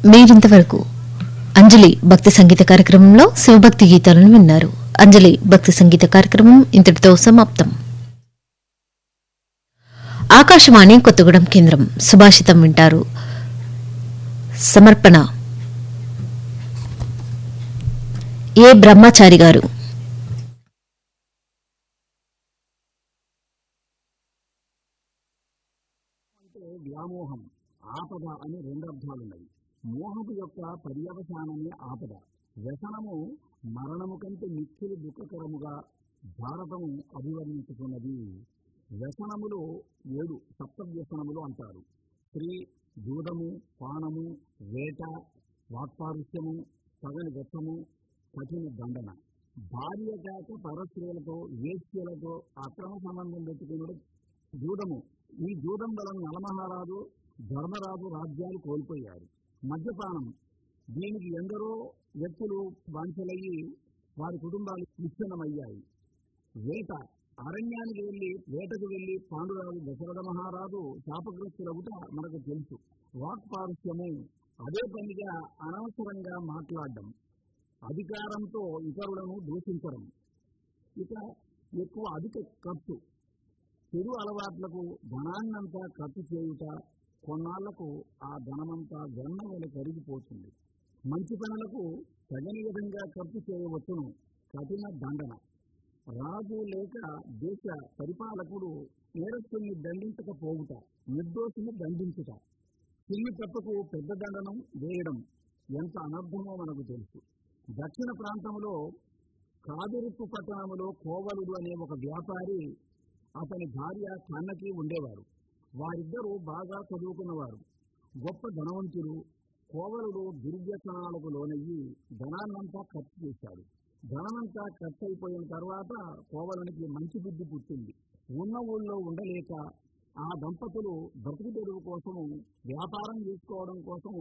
మీరింతవరకు అంజలి భక్తి సంగీత కార్యక్రమంలో శివభక్తి గీతాలను విన్నారు అంజలి భక్తి సంగీత కార్యక్రమం ఇంతటితో సమాప్తం ఆకాశవాణి కొత్తగూడెం కేంద్రం సుభాషితం వింటారు సమర్పణ ఏ బ్రహ్మచారి గారు అంటే వ్యామోహం ఆపద అని రెండు అర్థాలున్నాయి మోహము యొక్క పర్యవసానమే ఆపద వ్యసనము మరణము కంటే మిక్కిలి దుఃఖకరముగా భారతము అభివర్ణించుతున్నది వ్యసనములు ఏడు సప్త వ్యసనములు అంటారు స్త్రీ జూదము పానము వేట వాక్పారుష్యము సగని వెచ్చము కఠిన దండన భార్య కాక పరస్త్రీలతో వేశ్యలతో అక్రమ సంబంధం పెట్టుకున్నాడు జూదము ఈ జూదం వలన నలమహారాజు ధర్మరాజు రాజ్యాలు కోల్పోయారు మద్యపానం దీనికి ఎందరో వ్యక్తులు బాంచలయ్యి వారి కుటుంబాలు విచ్ఛిన్నమయ్యాయి వేట అరణ్యానికి వెళ్లి వేటకు వెళ్లి పాండురాజు దశరథ మహారాజు శాపగ్రస్తులవుట మనకు తెలుసు వాక్పారుష్యము అదే పనిగా అనవసరంగా మాట్లాడడం అధికారంతో ఇతరులను దూషించడం ఇక ఎక్కువ అధిక ఖర్చు చెడు అలవాట్లకు ధనాన్నంతా ఖర్చు చేయుట కొన్నాళ్లకు ఆ ధనమంతా వెన్న వలె కరిగిపోతుంది మంచి పనులకు తగని విధంగా ఖర్చు చేయవచ్చును కఠిన దండన రాజు లేక దేశ పరిపాలకుడు నేరస్తుల్ని దండించకపోవుట నిర్దోషిని దండించుట చిన్ని తప్పుకు పెద్ద దండనం వేయడం ఎంత అనర్థమో మనకు తెలుసు దక్షిణ ప్రాంతంలో కాదిరుప్పు పట్టణంలో కోవలుడు అనే ఒక వ్యాపారి అతని భార్య కన్నకి ఉండేవారు వారిద్దరూ బాగా చదువుకున్నవారు గొప్ప ధనవంతులు కోవలుడు దుర్వ్యసనాలకు లోనయ్యి ధనాన్నంతా ఖర్చు చేశాడు ధనమంతా ఖర్చు అయిపోయిన తర్వాత కోవలునికి మంచి బుద్ధి పుట్టింది ఉన్న ఊళ్ళో ఉండలేక ఆ దంపతులు బ్రతుకు తెరువు కోసము వ్యాపారం చేసుకోవడం కోసము